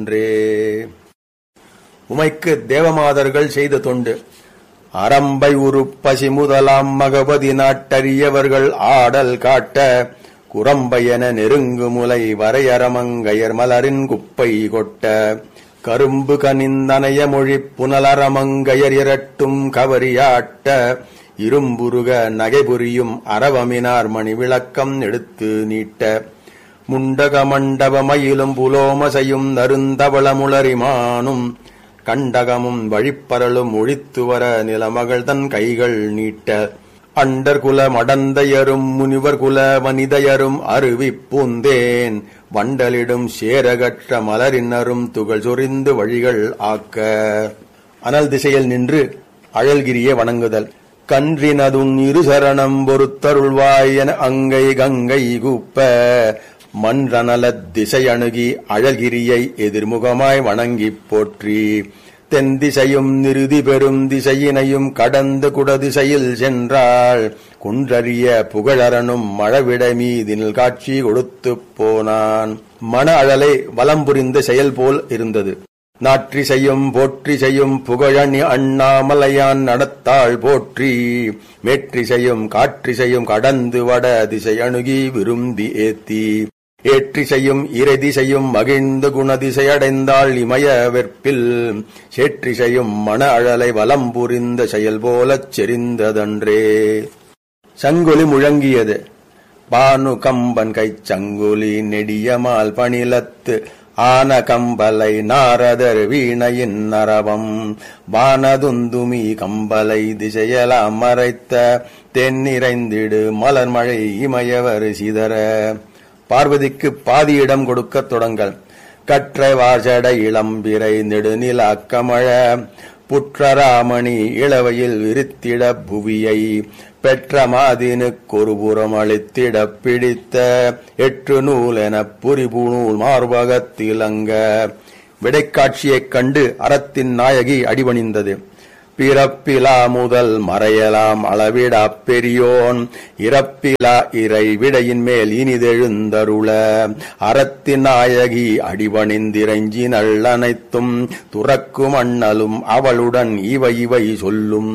அன்றே உமைக்கு தேவமாதர்கள் செய்த தொண்டு அரம்பை உருப்பசி முதலாம் மகபதி நாட்டறியவர்கள் ஆடல் காட்ட குரம்பையென நெருங்கு முலை வரையரமங்கையர் மலரின் குப்பை கொட்ட கரும்பு கனிந்தனைய மொழி புனலரமங்கையர் இரட்டும் கவரியாட்ட இரும்புருக நகைபுரியும் அரவமினார் மணி விளக்கம் எடுத்து நீட்ட முண்டக மண்டபமயிலும் புலோமசையும் நருந்தவளமுளரிமானும் கண்டகமும் வழிப்பரலும் ஒழித்துவர நிலமகள் தன் கைகள் நீட்ட அண்டர் குல மடந்தையரும் முனிவர் குல வனிதையரும் அருவி பூந்தேன் வண்டலிடும் சேரகற்ற மலரினரும் துகள் சொரிந்து வழிகள் ஆக்க அனல் திசையில் நின்று அழல்கிரியை வணங்குதல் கன்றினதுன் இருசரணம் பொறுத்தருள்வாய் என அங்கை கங்கை கூப்ப மன்றனலத் திசையணுகி அழகிரியை எதிர்முகமாய் வணங்கிப் போற்றி தென் திசையும் நிருதி பெறும் திசையினையும் கடந்து குடதிசையில் சென்றாள் குன்றறிய புகழரனும் மழவிட மீதினில் காட்சி கொடுத்துப் போனான் மன அழலை வலம் புரிந்த செயல் போல் இருந்தது நாற்றி செய்யும் போற்றி செய்யும் புகழணி அண்ணாமலையான் நடத்தாள் போற்றி மேற்றி செய்யும் காற்றி செய்யும் கடந்து வட திசை அணுகி விரும்பி ஏத்தி ஏற்றி செய்யும் இறை திசையும் மகிழ்ந்து குணதிசை அடைந்தாள் இமய வெற்பில் சேற்றி செய்யும் மன அழலை வலம் புரிந்த செயல் போலச் செறிந்ததன்றே சங்கொலி முழங்கியது பானு கம்பன் கைச் சங்குலி நெடியமால் பணிலத்து ஆன கம்பலை நாரதர் வீணையின் நரவம் வானதுந்துமி கம்பலை திசையலாம் மறைத்த தென்னிறைந்திடு மலர்மழை இமயவர் சிதற பார்வதிக்கு பாதியிடம் கொடுக்கத் தொடங்கல் கற்றை வாசட இளம்பிரை நெடுநிலாக்கமழ புற்றராமணி இளவையில் விரித்திட புவியை பெற்ற மாதினுக்கொருபுறம் அளித்திடப் பிடித்த எட்டு நூல் எனப் புரிபுநூல் மார்பகத்திலங்க விடைக்காட்சியைக் கண்டு அறத்தின் நாயகி அடிபணிந்தது பிறப்பிலா முதல் மறையலாம் அளவிடா பெரியோன் இறப்பிலா இறை விடையின் மேல் இனிதெழுந்தருள அறத்தின் நாயகி அடிபணிந்திரைஞ்சி அனைத்தும் துறக்கும் அண்ணலும் அவளுடன் இவை இவை சொல்லும்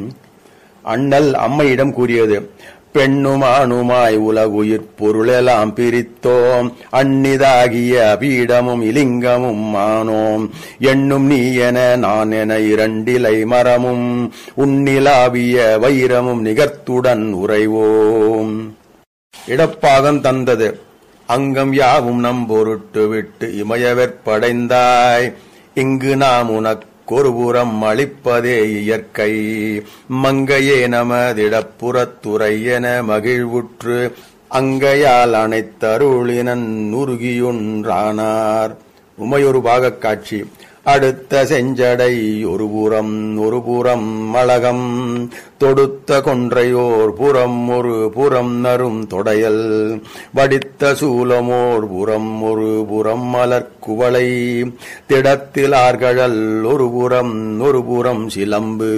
அண்ணல் அம்மையிடம் கூறியது பெண்ணும் ஆணுமாய் உலகுயிர் பொருளெல்லாம் பிரித்தோம் அந்நிதாகிய பீடமும் இலிங்கமும் ஆனோம் எண்ணும் நீ என நான் என இரண்டிலை மரமும் உன்னிலாவிய வைரமும் நிகர்த்துடன் உறைவோம் இடப்பாகம் தந்தது அங்கம் யாவும் நம் பொருட்டு விட்டு இமயவெற்படைந்தாய் இங்கு நாம் உனக்கு ஒருபுறம் அளிப்பதே இயற்கை மங்கையே நமதிடப்புறத்துறை என மகிழ்வுற்று அங்கையால் அனைத்தருளினன் உருகியுன்றானார் உமையொரு பாகக் காட்சி அடுத்த செஞ்சடை ஒரு புறம் ஒரு புறம் மளகம் தொடுத்த கொன்றையோர் புறம் ஒரு புறம் நரும் தொடையல் வடித்த சூலமோர் புறம் ஒரு புறம் மலர்குவளை திடத்தில் ஆர்கழல் ஒரு புறம் ஒரு புறம் சிலம்பு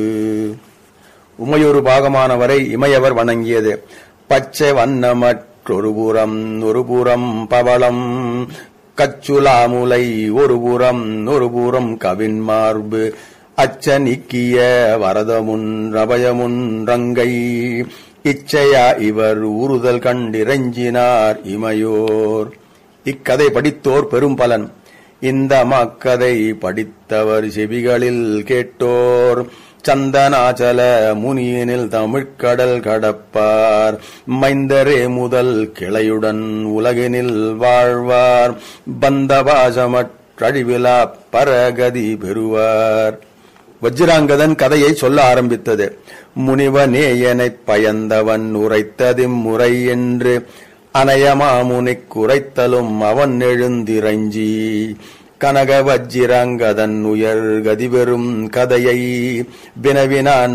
உமையொரு பாகமானவரை இமையவர் வணங்கியது பச்சை வண்ணமற்றொரு புறம் ஒரு புறம் பவளம் கச்சுலாமுலை ஒரு புறம் ஒரு புறம் கவின் மார்பு அச்ச நீக்கிய வரதமுன் ரபயமுன் ரங்கை இச்சையா இவர் ஊறுதல் கண்டிரஞ்சினார் இமையோர் இக்கதை படித்தோர் பெரும் பலன் இந்த மக்கதை படித்தவர் செவிகளில் கேட்டோர் சந்தனாச்சல முனியனில் தமிழ்கடல் கடப்பார் மைந்தரே முதல் கிளையுடன் உலகினில் வாழ்வார் பந்தபாசமற்றழிவிலா பரகதி பெறுவார் வஜ்ராங்கதன் கதையை சொல்ல ஆரம்பித்தது முனிவனேயனைப் பயந்தவன் உரைத்ததிம் முறை என்று அனயமாமுனிக் குறைத்தலும் அவன் எழுந்திரஞ்சி கனக வஜ்ஜிராங்கதன் உயர் கதிபெறும் கதையை வினவினான்